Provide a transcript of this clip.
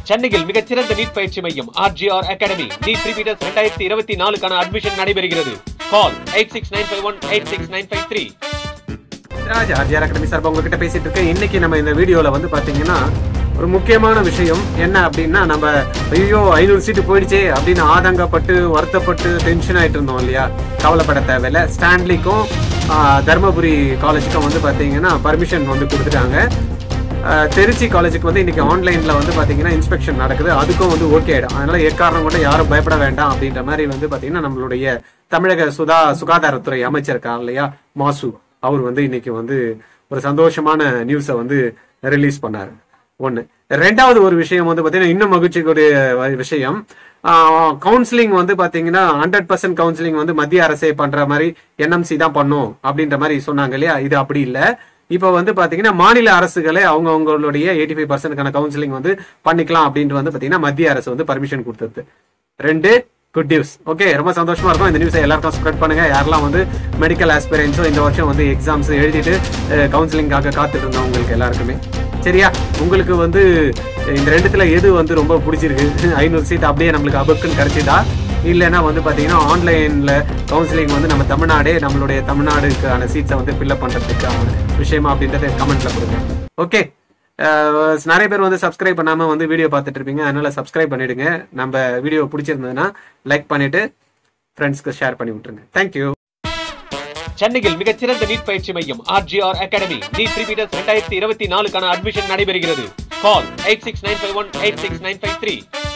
சென்னையில் மிகச்சிறந்த நீட் பயிற்சி மையம் ஆர்ஜிஆர் அகாடமி நீட் ரிப்பீட்டர்ஸ் இரண்டாயிரத்தி இருபத்தி நாலுக்கான அட்மிஷன் நடைபெறுகிறது call eight six nine five one eight six nine five three Raj RGR academy சார்பா உங்ககிட்ட பேசிட்டு இருக்கேன் இன்னைக்கு நம்ம இந்த வீடியோல வந்து பாத்தீங்கன்னா ஒரு முக்கியமான விஷயம் என்ன அப்படின்னா நம்ம ஐயோ ஐநூறு சீட்டு போயிடுச்சே அப்படின்னு ஆதங்கப்பட்டு வருத்தப்பட்டு டென்ஷன் ஆயிட்டு இருந்தோம் இல்லையா கவலைப்பட தேவையில்ல ஸ்டான்லிக்கும் ஆஹ், தர்மபுரி காலேஜுக்கும் வந்து பாத்தீங்கன்னா பர்மிஷன் வந்து கொடுத்துட்டாங்க ஆஹ், திருச்சி காலேஜுக்கு வந்து இன்னைக்கு ஆன்லைன்ல வந்து பாத்தீங்கன்னா இன்ஸ்பெக்ஷன் நடக்குது அதுக்கும் வந்து ஓகே ஆயிடும் அதனால எக்காரணம் கூட யாரும் பயப்பட வேண்டாம் அப்படின்ற மாதிரி வந்து பாத்தீங்கன்னா நம்மளுடைய தமிழக சுதா சுகாதாரத்துறை அமைச்சர் இருக்காங்க இல்லையா மாசு அவர் வந்து இன்னைக்கு வந்து ஒரு சந்தோஷமான நியூஸை வந்து ரிலீஸ் பண்ணாரு ஒண்ணு ரெண்டாவது ஒரு விஷயம் வந்து பாத்தீங்கன்னா இன்னும் மகிழ்ச்சிக்குரிய வ- விஷயம் கவுன்சிலிங் வந்து பாத்தீங்கன்னா ஹண்ட்ரட் பர்சன்ட் கவுன்சிலிங் வந்து மத்திய அரசே பண்ற மாதிரி என்எம்சி தான் பண்ணும் அப்படின்ற மாதிரி சொன்னாங்க இல்லையா இது அப்படி இல்ல இப்ப வந்து பாத்தீங்கன்னா மாநில அரசுகளே அவங்க அவங்களுடைய எயிட்டி ஃபைவ் பர்சன்ட்கான கவுன்சிலிங் வந்து பண்ணிக்கலாம் அப்படின்ட்டு வந்து பாத்தீங்கன்னா மத்திய அரசு வந்து பர்மிஷன் கொடுத்தது ரெண்டு குட் நியூஸ் ஓகே ரொம்ப சந்தோஷமா இருக்கும் இந்த நியூஸை எல்லாருக்கும் ஸ்ப்ரெட் பண்ணுங்க யாரெல்லாம் வந்து மெடிக்கல் ஆஸ்பிரன்ஸும் இந்த வருஷம் வந்து எக்ஸாம்ஸ் எழுதிட்டு கவுன்சிலிங்காக காத்துட்டு இருந்தவங்களுக்கு எல்லாருக்குமே சரியா உங்களுக்கு வந்து இந்த ரெண்டுத்துல எது வந்து ரொம்ப பிடிச்சிருக்கு ஐநூறு சீட் அப்படியே நம்மளுக்கு அபக்குன்னு கிடைச்சிதா இல்லைன்னா வந்து பாத்தீங்கன்னா ஆன்லைன்ல கவுன்சிலிங் வந்து நம்ம தமிழ்நாடே நம்மளுடைய தமிழ்நாடுக்கான சீட்ஸை வந்து ஃபில்அப் பண்றதுக்கான விஷயமா அப்படின்றத கமெண்ட்ல கொடுங்க ஓகே நிறைய பேர் வந்து சப்ஸ்கிரைப் பண்ணாம வந்து வீடியோ பார்த்துட்டு இருப்பீங்க அதனால சப்ஸ்கிரைப் பண்ணிடுங்க நம்ம வீடியோ பிடிச்சிருந்ததுன்னா லைக் பண்ணிட்டு ஃப்ரெண்ட்ஸ்க்கு ஷேர் பண்ணி விட்டுருங்க தேங்க்யூ சென்னையில் மிகச்சிறந்த நீட் பயிற்சி மையம் ஆர்ஜிஆர் அகாடமி நீட் ரிப்பீட்டர்ஸ் இரண்டாயிரத்தி இருபத்தி நாலுக்கான அட்மிஷன் நடைபெறுகிறது call eight six nine five one eight six nine five three